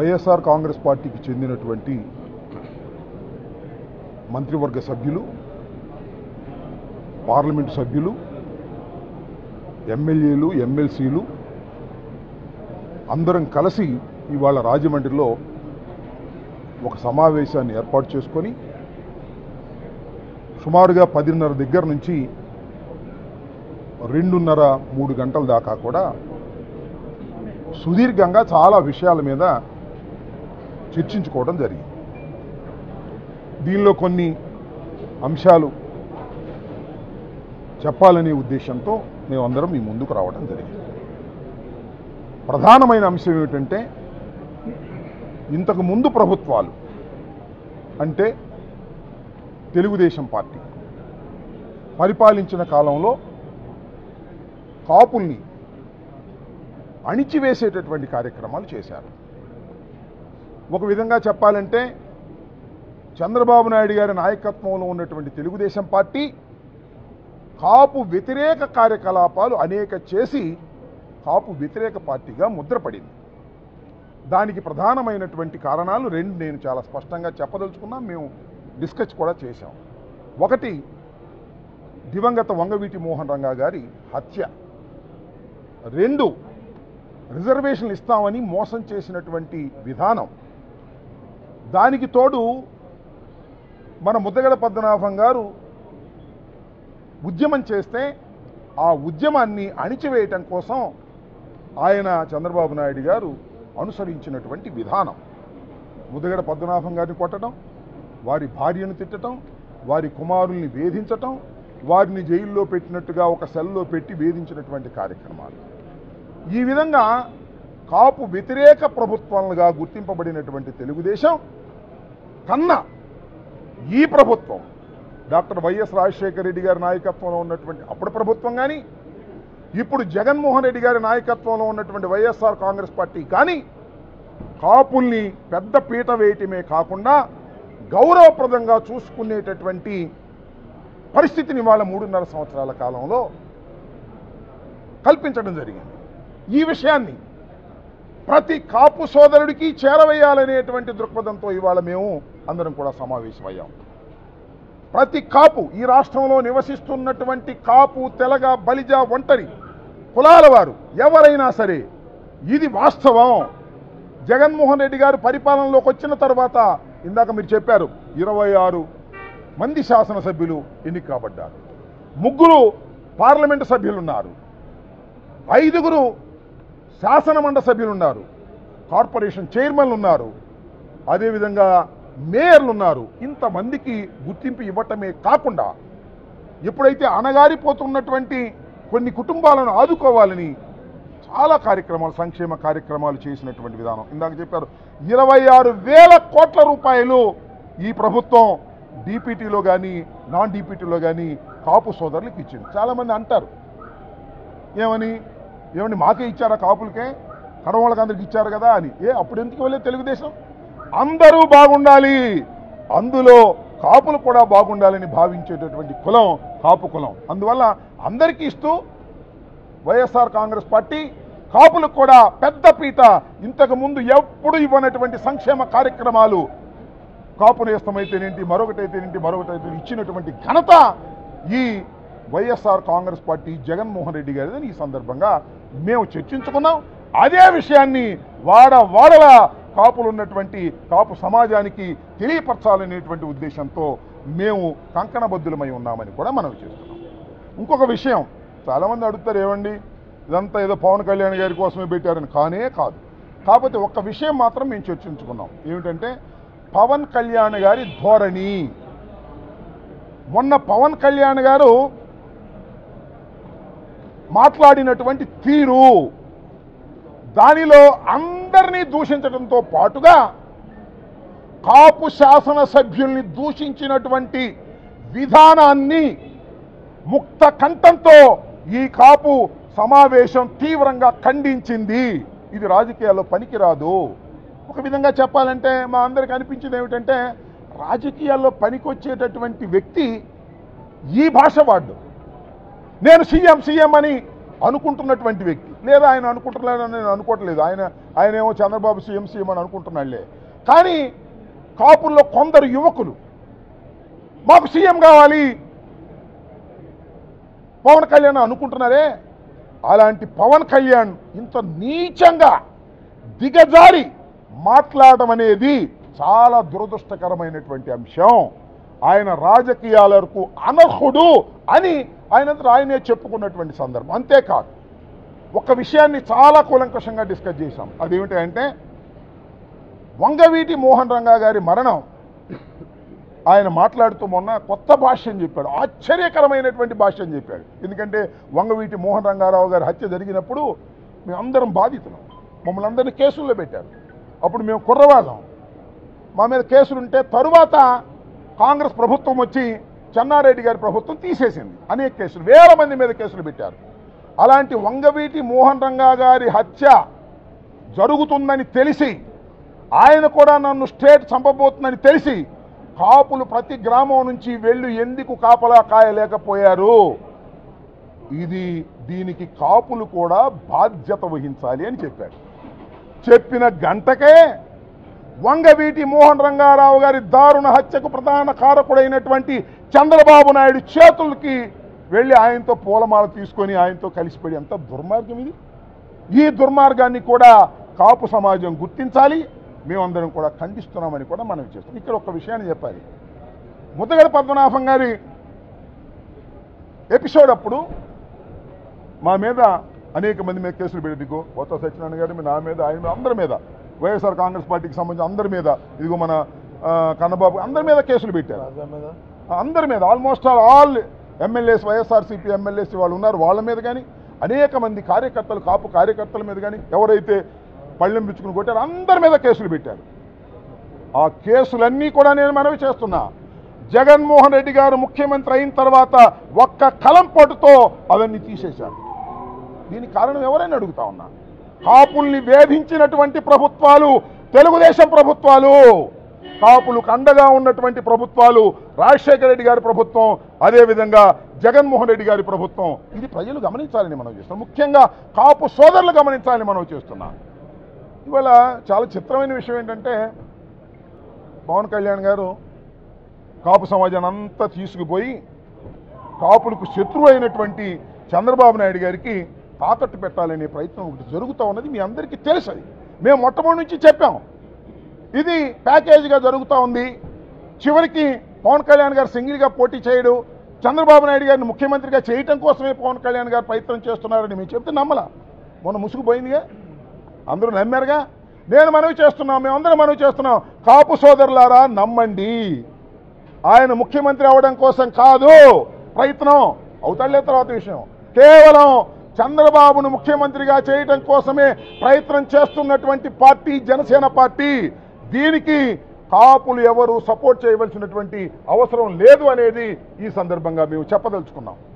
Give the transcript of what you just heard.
వైఎస్ఆర్ కాంగ్రెస్ పార్టీకి చెందినటువంటి మంత్రివర్గ సభ్యులు పార్లమెంటు సభ్యులు ఎమ్మెల్యేలు ఎమ్మెల్సీలు అందరం కలిసి ఇవాళ రాజమండ్రిలో ఒక సమావేశాన్ని ఏర్పాటు చేసుకొని సుమారుగా పదిన్నర దగ్గర నుంచి రెండున్నర మూడు గంటల దాకా కూడా సుదీర్ఘంగా చాలా విషయాల మీద చర్చించుకోవడం జరిగింది దీనిలో కొన్ని అంశాలు చెప్పాలనే ఉద్దేశంతో మేమందరం మీ ముందుకు రావడం జరిగింది ప్రధానమైన అంశం ఏమిటంటే ఇంతకు ముందు ప్రభుత్వాలు అంటే తెలుగుదేశం పార్టీ పరిపాలించిన కాలంలో కాపుల్ని అణిచివేసేటటువంటి కార్యక్రమాలు చేశారు ఒక విధంగా చెప్పాలంటే చంద్రబాబు నాయుడు గారి నాయకత్వంలో ఉన్నటువంటి తెలుగుదేశం పార్టీ కాపు వ్యతిరేక కార్యకలాపాలు అనేక చేసి కాపు వ్యతిరేక పార్టీగా ముద్రపడింది దానికి ప్రధానమైనటువంటి కారణాలు రెండు నేను చాలా స్పష్టంగా చెప్పదలుచుకున్నా మేము డిస్కస్ కూడా చేశాం ఒకటి దివంగత వంగవీటి మోహన్ రంగా గారి హత్య రెండు రిజర్వేషన్లు ఇస్తామని మోసం చేసినటువంటి విధానం దానికి తోడు మన ముద్దగడ పద్మనాభం గారు ఉద్యమం చేస్తే ఆ ఉద్యమాన్ని అణిచివేయటం కోసం ఆయన చంద్రబాబు నాయుడు గారు అనుసరించినటువంటి విధానం ముద్దగడ పద్మనాభం గారిని కొట్టడం వారి భార్యను తిట్టడం వారి కుమారుల్ని వేధించటం వారిని జైల్లో పెట్టినట్టుగా ఒక సెల్లో పెట్టి వేధించినటువంటి కార్యక్రమాలు ఈ విధంగా కాపు వ్యతిరేక ప్రభుత్వాలుగా గుర్తింపబడినటువంటి తెలుగుదేశం కన్నా ఈ ప్రభుత్వం డాక్టర్ వైఎస్ రాజశేఖర రెడ్డి గారి నాయకత్వంలో ఉన్నటువంటి అప్పుడు ప్రభుత్వం కానీ ఇప్పుడు జగన్మోహన్ రెడ్డి గారి నాయకత్వంలో ఉన్నటువంటి వైఎస్ఆర్ కాంగ్రెస్ పార్టీ కానీ కాపుల్ని పెద్ద పీట వేయటమే కాకుండా గౌరవప్రదంగా చూసుకునేటటువంటి పరిస్థితిని వాళ్ళ మూడున్నర సంవత్సరాల కాలంలో కల్పించడం జరిగింది ఈ విషయాన్ని ప్రతి కాపు సోదరుడికి చేరవేయాలనేటువంటి దృక్పథంతో ఇవాళ మేము అందరం కూడా సమావేశమయ్యాం ప్రతి కాపు ఈ రాష్ట్రంలో నివసిస్తున్నటువంటి కాపు తెలగ బలిజ ఒంటరి కులాల వారు ఎవరైనా సరే ఇది వాస్తవం జగన్మోహన్ రెడ్డి గారు పరిపాలనలోకి వచ్చిన తర్వాత ఇందాక మీరు చెప్పారు ఇరవై ఆరు మంది శాసనసభ్యులు ఎన్నిక కాబడ్డారు ముగ్గురు పార్లమెంటు సభ్యులున్నారు ఐదుగురు శాసనమండ సభ్యులు ఉన్నారు కార్పొరేషన్ చైర్మన్లు ఉన్నారు అదేవిధంగా మేయర్లు ఉన్నారు ఇంతమందికి గుర్తింపు ఇవ్వటమే కాకుండా ఎప్పుడైతే అణగారిపోతున్నటువంటి కొన్ని కుటుంబాలను ఆదుకోవాలని చాలా కార్యక్రమాలు సంక్షేమ కార్యక్రమాలు చేసినటువంటి విధానం ఇందాక చెప్పారు ఇరవై ఆరు వేల కోట్ల రూపాయలు ఈ ప్రభుత్వం డీపీటీలో కానీ నాన్ డీపీటీలో కానీ కాపు సోదరులకు ఇచ్చింది చాలామంది అంటారు ఏమని ఏమని మాకే ఇచ్చారా కాపులకే కడవాళ్ళకి అందరికి ఇచ్చారు కదా అని ఏ అప్పుడు ఎందుకు వెళ్ళే తెలుగుదేశం అందరూ బాగుండాలి అందులో కాపులు కూడా బాగుండాలని భావించేటటువంటి కులం కాపు కులం అందువల్ల అందరికీ ఇస్తూ వైఎస్ఆర్ కాంగ్రెస్ పార్టీ కాపులకు కూడా పెద్ద పీట ఇంతకు ముందు ఎప్పుడు ఇవ్వనటువంటి సంక్షేమ కార్యక్రమాలు కాపు నేస్తమైతేనేంటి మరొకటైతేనేంటి మరొకటైతే ఇచ్చినటువంటి ఘనత ఈ వైఎస్ఆర్ కాంగ్రెస్ పార్టీ జగన్మోహన్ రెడ్డి గారిదని ఈ సందర్భంగా మేము చర్చించుకున్నాం అదే విషయాన్ని వాడ వాడల కాపులు ఉన్నటువంటి కాపు సమాజానికి తెలియపరచాలనేటువంటి ఉద్దేశంతో మేము కంకణబద్దులమై ఉన్నామని కూడా మనం చేస్తున్నాం ఇంకొక విషయం చాలామంది అడుగుతారు ఏమండి ఇదంతా ఏదో పవన్ కళ్యాణ్ గారి కోసమే పెట్టారని కానే కాదు కాకపోతే ఒక్క విషయం మాత్రం మేము చర్చించుకున్నాం ఏమిటంటే పవన్ కళ్యాణ్ గారి ధోరణి మొన్న పవన్ కళ్యాణ్ గారు మాట్లాడినటువంటి తీరు దానిలో అందరినీ దూషించడంతో పాటుగా కాపు శాసనసభ్యుల్ని దూషించినటువంటి విధానాన్ని ముక్త కంఠంతో ఈ కాపు సమావేశం తీవ్రంగా ఖండించింది ఇది రాజకీయాల్లో పనికిరాదు ఒక విధంగా చెప్పాలంటే మా అందరికి అనిపించింది ఏమిటంటే రాజకీయాల్లో పనికొచ్చేటటువంటి వ్యక్తి ఈ భాష వాడు నేను సీఎం సీఎం అని అనుకుంటున్నటువంటి వ్యక్తి లేదా ఆయన అనుకుంటున్నాడని నేను అనుకోవట్లేదు ఆయన ఆయన ఏమో చంద్రబాబు సీఎం సీఎం అని అనుకుంటున్నాడులే కానీ కాపుల్లో కొందరు యువకులు మాకు సీఎం కావాలి పవన్ కళ్యాణ్ అనుకుంటున్నారే అలాంటి పవన్ కళ్యాణ్ ఇంత నీచంగా దిగజారి మాట్లాడడం అనేది చాలా దురదృష్టకరమైనటువంటి అంశం ఆయన రాజకీయాలకు అనర్హుడు అని ఆయనంతట ఆయనే చెప్పుకున్నటువంటి సందర్భం అంతేకాదు ఒక విషయాన్ని చాలా కూలంకషంగా డిస్కస్ చేశాం అదేమిటి అంటే వంగవీటి మోహన్ రంగా గారి మరణం ఆయన మాట్లాడుతూ మొన్న కొత్త భాష్యం చెప్పాడు ఆశ్చర్యకరమైనటువంటి భాష్యం చెప్పాడు ఎందుకంటే వంగవీటి మోహన్ రంగారావు గారి హత్య జరిగినప్పుడు మేమందరం బాధితులం మమ్మల్ని అందరినీ కేసుల్లో పెట్టారు అప్పుడు మేము కుర్రవాళ్ళం మా మీద కేసులుంటే తరువాత కాంగ్రెస్ ప్రభుత్వం వచ్చి చెన్నారెడ్డి గారి ప్రభుత్వం తీసేసింది అనేక కేసులు వేల మంది మీద కేసులు పెట్టారు అలాంటి వంగవీటి మోహన్ రంగా గారి హత్య జరుగుతుందని తెలిసి ఆయన కూడా నన్ను స్టేట్ చంపబోతుందని తెలిసి కాపులు ప్రతి గ్రామం నుంచి వెళ్ళి ఎందుకు కాపలా కాయలేకపోయారు ఇది దీనికి కాపులు కూడా బాధ్యత వహించాలి అని చెప్పాడు చెప్పిన గంటకే వంగవీటి మోహన్ రంగారావు గారి దారుణ హత్యకు ప్రధాన కారకుడైనటువంటి చంద్రబాబు నాయుడు చేతులకి వెళ్ళి ఆయనతో పూలమాల తీసుకొని ఆయనతో కలిసిపోయి ఎంత దుర్మార్గం ఇది ఈ దుర్మార్గాన్ని కూడా కాపు సమాజం గుర్తించాలి మేమందరం కూడా ఖండిస్తున్నామని కూడా మనం చేస్తాం ఇక్కడ ఒక విషయాన్ని చెప్పాలి ముద్దగడ పద్మనాభం గారి ఎపిసోడ్ అప్పుడు మా మీద అనేక మంది మీద కేసులు పెట్టి ఇదిగో కొత్త సత్యనారాయణ గారి మీద నా మీద ఆయన మీద అందరి మీద వైఎస్ఆర్ కాంగ్రెస్ పార్టీకి సంబంధించి అందరి మీద ఇదిగో మన ఆ, కన్నబాబు అందరి మీద కేసులు పెట్టారు అందరి మీద almost all all MLAs YSRCP MLAs వాళ్ళు ఉన్నారు వాళ్ళ మీద కానీ అనేక మంది కార్యకర్తలు కాపు కార్యకర్తల మీద కానీ ఎవరైతే పళ్ళెం పిచ్చుకుని కొట్టారో అందరి మీద కేసులు పెట్టారు ఆ కేసులన్నీ కూడా నేను మనవి చేస్తున్నా జగన్మోహన్ రెడ్డి గారు ముఖ్యమంత్రి అయిన తర్వాత ఒక్క కలం పట్టుతో అవన్నీ తీసేశారు దీనికి కారణం ఎవరైనా అడుగుతా ఉన్నా కాపుల్ని వేధించినటువంటి ప్రభుత్వాలు తెలుగుదేశం ప్రభుత్వాలు కాపులకు అండగా ఉన్నటువంటి ప్రభుత్వాలు రాజశేఖర రెడ్డి గారి ప్రభుత్వం అదేవిధంగా జగన్మోహన్ రెడ్డి గారి ప్రభుత్వం ఇది ప్రజలు గమనించాలని మనం చేస్తున్నాం ముఖ్యంగా కాపు సోదరులు గమనించాలని మనం చేస్తున్నాం ఇవాళ చాలా చిత్రమైన విషయం ఏంటంటే పవన్ కళ్యాణ్ గారు కాపు సమాజాన్ని అంతా తీసుకుపోయి కాపులకు శత్రువు అయినటువంటి చంద్రబాబు నాయుడు గారికి తాకట్టు పెట్టాలనే ప్రయత్నం ఒకటి జరుగుతూ ఉన్నది మీ అందరికీ తెలుసు అది మేము మొట్టమొదటి నుంచి చెప్పాం ఇది ప్యాకేజీగా జరుగుతూ ఉంది చివరికి పవన్ కళ్యాణ్ గారు సింగిల్గా పోటీ చేయడు చంద్రబాబు నాయుడు గారిని ముఖ్యమంత్రిగా చేయటం కోసమే పవన్ కళ్యాణ్ గారు ప్రయత్నం చేస్తున్నారని మేము చెప్తే నమ్మలా మొన్న ముసుగుపోయిందిగా అందరూ నమ్మారుగా నేను మనవి చేస్తున్నాం మేమందరం మనవి చేస్తున్నాం కాపు సోదరులారా నమ్మండి ఆయన ముఖ్యమంత్రి అవడం కోసం కాదు ప్రయత్నం అవుతాడులే తర్వాత విషయం కేవలం చంద్రబాబును ముఖ్యమంత్రిగా చేయడం కోసమే ప్రయత్నం చేస్తున్నటువంటి పార్టీ జనసేన పార్టీ దీనికి కాపులు ఎవరు సపోర్ట్ చేయవలసినటువంటి అవసరం లేదు అనేది ఈ సందర్భంగా మేము చెప్పదలుచుకున్నాం